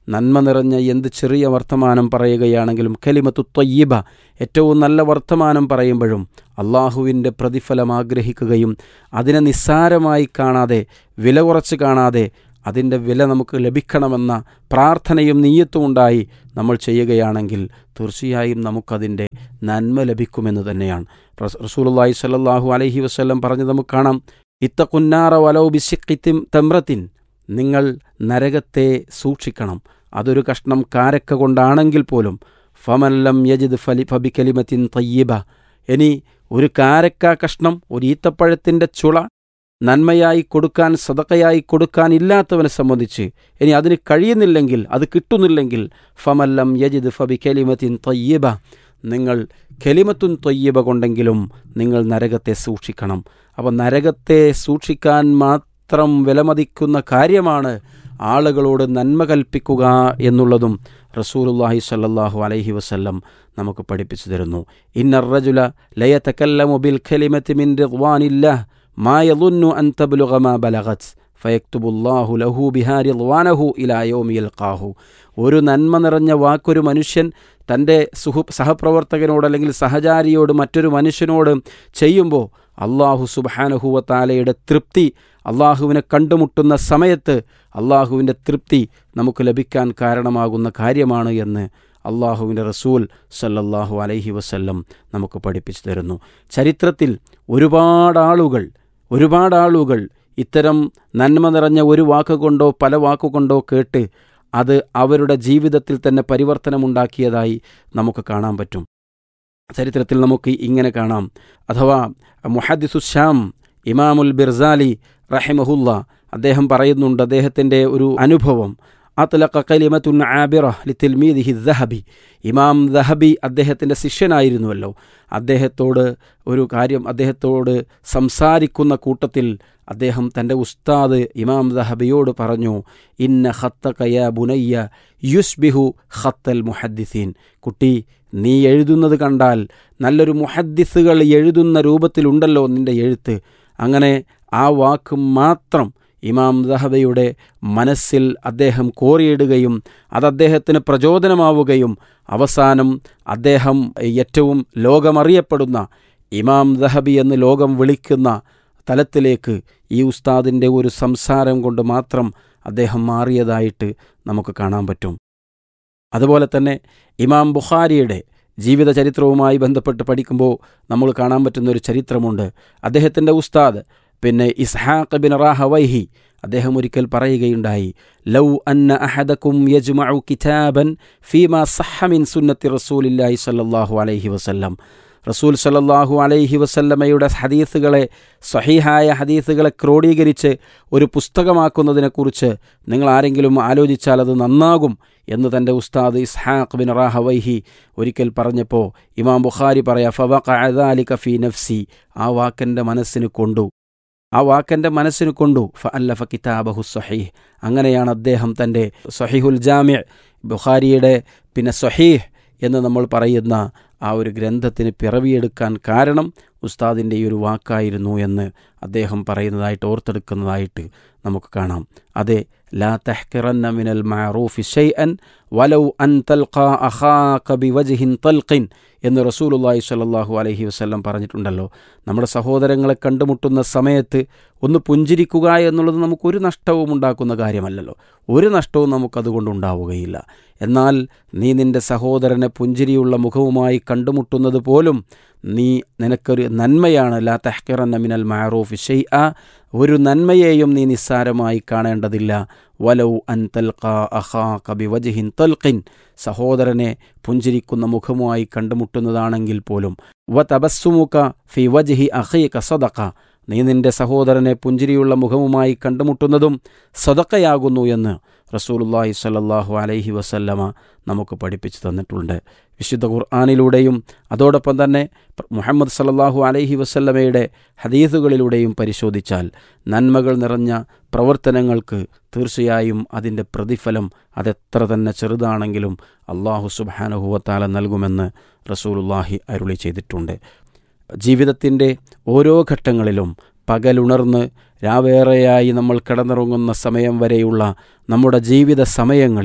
നന്മ നിറഞ്ഞ എന്ത് ചെറിയ വർത്തമാനം പറയുകയാണെങ്കിലും കലിമത്തു ത്വയ്യിബ ഏറ്റവും നല്ല വർത്തമാനം പറയുമ്പോഴും അള്ളാഹുവിൻ്റെ പ്രതിഫലം ആഗ്രഹിക്കുകയും അതിനെ നിസ്സാരമായി കാണാതെ വില കുറച്ച് കാണാതെ അതിൻ്റെ വില നമുക്ക് ലഭിക്കണമെന്ന പ്രാർത്ഥനയും നീയത്തും ഉണ്ടായി നമ്മൾ ചെയ്യുകയാണെങ്കിൽ തീർച്ചയായും നമുക്കതിൻ്റെ നന്മ ലഭിക്കുമെന്ന് തന്നെയാണ് റസ്- റസൂലുള്ളാഹി സ്വല്ലല്ലാഹു അലൈഹി വസല്ലം പറഞ്ഞ് നമുക്ക് കാണാം ഇത്തക്കുന്നാറ വലൗ ബിസിഖിത്തിം തമ്രത്തിൻ നിങ്ങൾ നരകത്തെ സൂക്ഷിക്കണം അതൊരു കഷ്ണം കാരക്ക കൊണ്ടാണെങ്കിൽ പോലും ഫമല്ലം യജിദ് ഫലി ഫബിക്കലിമത്തിൻ തയ്യിബ ഇനി ഒരു കാരക്ക കഷ്ണം ഒരു ഈത്തപ്പഴത്തിൻ്റെ ചുള നന്മയായി കൊടുക്കാൻ സതക്കയായി കൊടുക്കാൻ ഇല്ലാത്തവനെ സംബന്ധിച്ച് ഇനി അതിന് കഴിയുന്നില്ലെങ്കിൽ അത് കിട്ടുന്നില്ലെങ്കിൽ ഫമല്ലം യജിദ് ഫബി കലിമത്തിൻ തൊയ്യബ നിങ്ങൾ കെലിമത്തുൻ തൊയ്യബ കൊണ്ടെങ്കിലും നിങ്ങൾ നരകത്തെ സൂക്ഷിക്കണം അപ്പോൾ നരകത്തെ സൂക്ഷിക്കാൻ മാത്രം വിലമതിക്കുന്ന കാര്യമാണ് ആളുകളോട് നന്മ കൽപ്പിക്കുക എന്നുള്ളതും റസൂലുല്ലാഹി സല്ലല്ലാഹു അലൈഹി വസല്ലം നമുക്ക് പഠിപ്പിച്ചു തരുന്നു ഇന്നർ റജുല ലയതകല്ലമു ബിൽ കലിമത്തി മിൻ റിദ്വാനില്ലാഹ് മാ യظن അൻ തബ്ലുഗ മാ ബലഗത് ഫയക്തുബുല്ലാഹു ലഹു ബിഹാ റിദ്വാനഹു ഇലാ യൗമി യൽഖാഹു ഒരു നന്മ നിറഞ്ഞ വാക്കൊരു മനുഷ്യൻ തൻ്റെ സുഹു സഹപ്രവർത്തകനോട് അല്ലെങ്കിൽ സഹചാരിയോട് മറ്റൊരു മനുഷ്യനോട് ചെയ്യുമ്പോൾ അള്ളാഹു സുബാനഹുവ താലയുടെ തൃപ്തി അള്ളാഹുവിനെ കണ്ടുമുട്ടുന്ന സമയത്ത് അള്ളാഹുവിൻ്റെ തൃപ്തി നമുക്ക് ലഭിക്കാൻ കാരണമാകുന്ന കാര്യമാണ് എന്ന് അള്ളാഹുവിൻ്റെ റസൂൽ സല്ലല്ലാഹു അലൈഹി വസല്ലം നമുക്ക് പഠിപ്പിച്ചു തരുന്നു ചരിത്രത്തിൽ ഒരുപാട് ആളുകൾ ഒരുപാട് ആളുകൾ ഇത്തരം നന്മ നിറഞ്ഞ ഒരു വാക്കുകൊണ്ടോ പല വാക്കുകൊണ്ടോ കേട്ട് അത് അവരുടെ ജീവിതത്തിൽ തന്നെ പരിവർത്തനമുണ്ടാക്കിയതായി നമുക്ക് കാണാൻ പറ്റും ചരിത്രത്തിൽ നമുക്ക് ഇങ്ങനെ കാണാം അഥവാ മുഹദ്ദിസുഷാം ഇമാമുൽ ബിർസാലി റഹിമഹുല്ല അദ്ദേഹം പറയുന്നുണ്ട് അദ്ദേഹത്തിൻ്റെ ഒരു അനുഭവം അത്ലഖ കലിമത്തുൻ ആബിറ ലിത്തിൽമീദിഹി ദഹബി ഇമാം ദഹബി അദ്ദേഹത്തിൻ്റെ ശിഷ്യനായിരുന്നുവല്ലോ അദ്ദേഹത്തോട് ഒരു കാര്യം അദ്ദേഹത്തോട് സംസാരിക്കുന്ന കൂട്ടത്തിൽ അദ്ദേഹം തൻ്റെ ഉസ്താദ് ഇമാം ദഹബിയോട് പറഞ്ഞു ഇന്ന ഖത്തകയ ബുനയ്യ യുസ്ബിഹു ഖത്തൽ മുഹദ്ദിസീൻ കുട്ടി നീ എഴുതുന്നത് കണ്ടാൽ നല്ലൊരു മുഹദ്ദിസുകൾ എഴുതുന്ന രൂപത്തിലുണ്ടല്ലോ നിന്റെ എഴുത്ത് അങ്ങനെ ആ വാക്ക് മാത്രം ഇമാം ദഹബയുടെ മനസ്സിൽ അദ്ദേഹം കോറിയിടുകയും അത് അദ്ദേഹത്തിന് പ്രചോദനമാവുകയും അവസാനം അദ്ദേഹം ഏറ്റവും ലോകമറിയപ്പെടുന്ന ഇമാം ദഹബി എന്ന് ലോകം വിളിക്കുന്ന തലത്തിലേക്ക് ഈ ഉസ്താദിൻ്റെ ഒരു സംസാരം കൊണ്ട് മാത്രം അദ്ദേഹം മാറിയതായിട്ട് നമുക്ക് കാണാൻ പറ്റും അതുപോലെ തന്നെ ഇമാം ബുഖാരിയുടെ ജീവിത ചരിത്രവുമായി ബന്ധപ്പെട്ട് പഠിക്കുമ്പോൾ നമ്മൾ കാണാൻ പറ്റുന്ന ഒരു ചരിത്രമുണ്ട് അദ്ദേഹത്തിൻ്റെ ഉസ്താദ് പിന്നെ ഇസ്ഹാഖ് ബിൻ റാഹവൈഹി അദ്ദേഹം ഒരിക്കൽ പറയുകയുണ്ടായി ലൗ അന്ന അഹദക്കും യജ്മഉ കിതാബൻ ഫീമാ സഹ മിൻ സുന്നത്തി റസൂലില്ലാഹി സല്ലല്ലാഹു അലൈഹി വസല്ലം റസൂൽ സല്ലല്ലാഹു അലൈഹി വസല്ലമയുടെ ഹദീസുകളെ സഹീഹായ ഹദീസുകളെ ക്രോഡീകരിച്ച് ഒരു പുസ്തകമാക്കുന്നതിനെക്കുറിച്ച് നിങ്ങൾ ആരെങ്കിലും ആലോചിച്ചാൽ അത് നന്നാകും എന്ന് തൻ്റെ ഉസ്താദ് ഇസ്ഹാഖ് ബിൻ റാഹവൈഹി ഒരിക്കൽ പറഞ്ഞപ്പോൾ ഇമാം ബുഖാരി പറയാ ഫവഖ അദാലിക ഫീ നഫ്സി ആ വാക്കെൻ്റെ മനസ്സിന് കൊണ്ടു ആ വാക്കെൻ്റെ മനസ്സിന് കൊണ്ടു ഫ അല്ലഫ കിതാബഹു സഹീഹ് അങ്ങനെയാണ് അദ്ദേഹം തൻ്റെ സഹീഹുൽ ജാമ്യ ബുഖാരിയുടെ പിന്നെ സഹീഹ് എന്ന് നമ്മൾ പറയുന്ന ആ ഒരു ഗ്രന്ഥത്തിന് പിറവിയെടുക്കാൻ കാരണം ഉസ്താദിൻ്റെ ഈ ഒരു വാക്കായിരുന്നു എന്ന് അദ്ദേഹം പറയുന്നതായിട്ട് ഓർത്തെടുക്കുന്നതായിട്ട് നമുക്ക് കാണാം അതെ ലാ തഹ്കിറന്ന മിനൽ മഅറൂഫി ഷൈഅൻ വലൗ അൻ തൽഖാ അഖാക ബിവജ്ഹിൻ തൽഖിൻ എന്ന് റസൂലുള്ളാഹി സ്വല്ലല്ലാഹു അലൈഹി വസല്ലം പറഞ്ഞിട്ടുണ്ടല്ലോ നമ്മുടെ സഹോദരങ്ങളെ കണ്ടുമുട്ടുന്ന സമയത്ത് ഒന്ന് പുഞ്ചിരിക്കുക എന്നുള്ളത് നമുക്കൊരു നഷ്ടവും ഉണ്ടാക്കുന്ന കാര്യമല്ലല്ലോ ഒരു നഷ്ടവും നമുക്കതുകൊണ്ട് ഉണ്ടാവുകയില്ല എന്നാൽ നീ നിന്റെ സഹോദരനെ പുഞ്ചിരിയുള്ള മുഖവുമായി കണ്ടുമുട്ടുന്നത് പോലും നീ നിനക്കൊരു നന്മയാണ് ലാ തഹ്കിറന്ന മിനൽ മഅറൂഫി ഷൈഅ ഒരു നന്മയെയും നീ നിസ്സാരമായി കാണേണ്ടതില്ല വലൗ അൻ തൽഖാ അഖാക ബിവജ്ഹിൻ തൽഖിൻ സഹോദരനെ പുഞ്ചിരിക്കുന്ന മുഖവുമായി കണ്ടുമുട്ടുന്നതാണെങ്കിൽ പോലും വ തബസ്സുമുക ഫി വജ്ഹി അഖീക സദഖ നീ നിന്റെ സഹോദരനെ പുഞ്ചിരിയുള്ള മുഖവുമായി കണ്ടുമുട്ടുന്നതും സദക്കയാകുന്നു എന്ന് റസൂലുള്ളാഹി സ്വല്ലല്ലാഹു അലൈഹി വസല്ലമ നമുക്ക് പഠിപ്പിച്ചു തന്നിട്ടുണ്ട് വിശുദ്ധ ഖുർആാനിലൂടെയും അതോടൊപ്പം തന്നെ മുഹമ്മദ് സല്ലല്ലാഹു അലൈഹി വസല്ലമയുടെ ഹദീസുകളിലൂടെയും പരിശോധിച്ചാൽ നന്മകൾ നിറഞ്ഞ പ്രവർത്തനങ്ങൾക്ക് തീർച്ചയായും അതിൻ്റെ പ്രതിഫലം അതെത്ര തന്നെ ചെറുതാണെങ്കിലും അള്ളാഹു സുബാനഹുവത്താല നൽകുമെന്ന് റസൂലുള്ളാഹി അരുളി ചെയ്തിട്ടുണ്ട് ജീവിതത്തിൻ്റെ ഓരോ ഘട്ടങ്ങളിലും പകലുണർന്ന് രാവേറെയായി നമ്മൾ കിടന്നിറങ്ങുന്ന സമയം വരെയുള്ള നമ്മുടെ ജീവിത സമയങ്ങളിൽ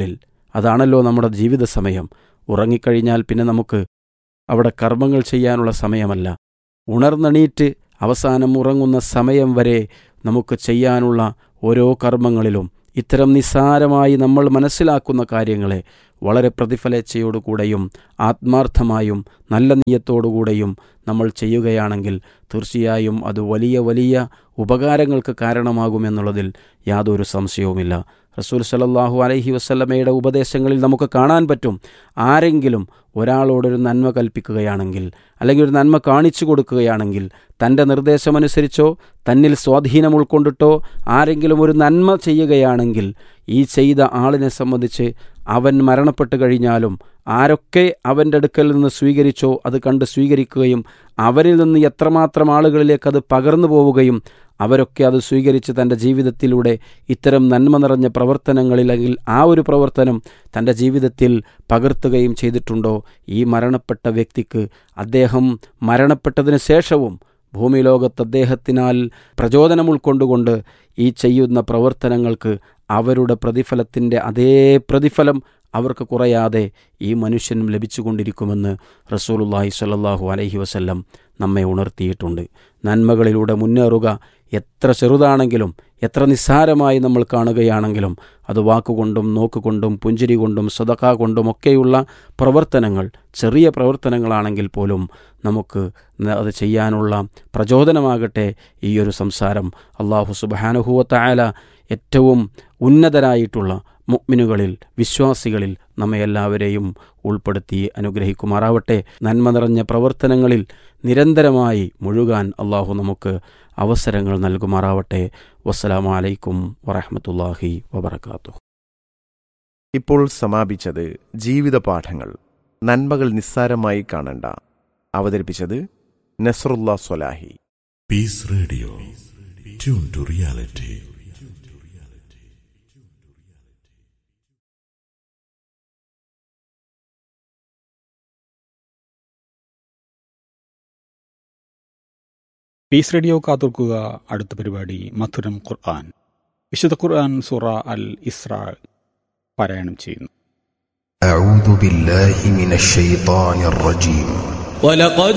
അതാണല്ലോ നമ്മുടെ ജീവിത സമയം ഉറങ്ങിക്കഴിഞ്ഞാൽ പിന്നെ നമുക്ക് അവിടെ കർമ്മങ്ങൾ ചെയ്യാനുള്ള സമയമല്ല ഉണർന്നണീറ്റ് അവസാനം ഉറങ്ങുന്ന സമയം വരെ നമുക്ക് ചെയ്യാനുള്ള ഓരോ കർമ്മങ്ങളിലും ഇത്തരം നിസ്സാരമായി നമ്മൾ മനസ്സിലാക്കുന്ന കാര്യങ്ങളെ വളരെ പ്രതിഫലേച്ഛയോടുകൂടെയും ആത്മാർത്ഥമായും നല്ല നീയത്തോടുകൂടെയും നമ്മൾ ചെയ്യുകയാണെങ്കിൽ തീർച്ചയായും അത് വലിയ വലിയ ഉപകാരങ്ങൾക്ക് കാരണമാകുമെന്നുള്ളതിൽ യാതൊരു സംശയവുമില്ല റസൂൽ സലല്ലാഹു അലൈഹി വസ്ല്ലമയുടെ ഉപദേശങ്ങളിൽ നമുക്ക് കാണാൻ പറ്റും ആരെങ്കിലും ഒരാളോടൊരു നന്മ കൽപ്പിക്കുകയാണെങ്കിൽ അല്ലെങ്കിൽ ഒരു നന്മ കാണിച്ചു കൊടുക്കുകയാണെങ്കിൽ തൻ്റെ നിർദ്ദേശമനുസരിച്ചോ തന്നിൽ സ്വാധീനം ഉൾക്കൊണ്ടിട്ടോ ആരെങ്കിലും ഒരു നന്മ ചെയ്യുകയാണെങ്കിൽ ഈ ചെയ്ത ആളിനെ സംബന്ധിച്ച് അവൻ മരണപ്പെട്ടു കഴിഞ്ഞാലും ആരൊക്കെ അവൻ്റെ അടുക്കൽ നിന്ന് സ്വീകരിച്ചോ അത് കണ്ട് സ്വീകരിക്കുകയും അവരിൽ നിന്ന് എത്രമാത്രം ആളുകളിലേക്ക് അത് പകർന്നു പോവുകയും അവരൊക്കെ അത് സ്വീകരിച്ച് തൻ്റെ ജീവിതത്തിലൂടെ ഇത്തരം നന്മ നിറഞ്ഞ പ്രവർത്തനങ്ങളിൽ അല്ലെങ്കിൽ ആ ഒരു പ്രവർത്തനം തൻ്റെ ജീവിതത്തിൽ പകർത്തുകയും ചെയ്തിട്ടുണ്ടോ ഈ മരണപ്പെട്ട വ്യക്തിക്ക് അദ്ദേഹം മരണപ്പെട്ടതിന് ശേഷവും ഭൂമി ലോകത്ത് അദ്ദേഹത്തിനാൽ പ്രചോദനം ഉൾക്കൊണ്ടുകൊണ്ട് ഈ ചെയ്യുന്ന പ്രവർത്തനങ്ങൾക്ക് അവരുടെ പ്രതിഫലത്തിൻ്റെ അതേ പ്രതിഫലം അവർക്ക് കുറയാതെ ഈ മനുഷ്യനും ലഭിച്ചുകൊണ്ടിരിക്കുമെന്ന് റസൂലുല്ലാഹി സ്വല്ലല്ലാഹു അലൈഹി വസല്ലം നമ്മെ ഉണർത്തിയിട്ടുണ്ട് നന്മകളിലൂടെ മുന്നേറുക എത്ര ചെറുതാണെങ്കിലും എത്ര നിസ്സാരമായി നമ്മൾ കാണുകയാണെങ്കിലും അത് വാക്കുകൊണ്ടും നോക്കുകൊണ്ടും പുഞ്ചിരി കൊണ്ടും സ്വതക്ക കൊണ്ടും ഒക്കെയുള്ള പ്രവർത്തനങ്ങൾ ചെറിയ പ്രവർത്തനങ്ങളാണെങ്കിൽ പോലും നമുക്ക് അത് ചെയ്യാനുള്ള പ്രചോദനമാകട്ടെ ഈ ഒരു സംസാരം അള്ളാഹു സുബാനുഹൂവത്തായാല ഏറ്റവും ഉന്നതരായിട്ടുള്ള മുഗ്മിനുകളിൽ വിശ്വാസികളിൽ നമ്മെ എല്ലാവരെയും ഉൾപ്പെടുത്തി അനുഗ്രഹിക്കുമാറാവട്ടെ നന്മ നിറഞ്ഞ പ്രവർത്തനങ്ങളിൽ നിരന്തരമായി മുഴുകാൻ അള്ളാഹു നമുക്ക് അവസരങ്ങൾ നൽകുമാറാവട്ടെ വസ്സലാമു അലൈക്കും വറഹമത്തല്ലാഹി വബർക്കാത്തു ഇപ്പോൾ സമാപിച്ചത് ജീവിത പാഠങ്ങൾ നന്മകൾ നിസ്സാരമായി കാണണ്ട അവതരിപ്പിച്ചത് Nasarulla Swalahi Peace Radio. Tune to reality. Peace radio കാത്തുർക്കുക അടുത്ത പരിപാടി മധുരം ഖുർആൻ വിശുദ്ധ ഖുർആൻ സൂറ അൽ ഇസ്രാ പാരായണം ചെയ്യുന്നു أعوذ بالله من الشيطان الرجيم ولقد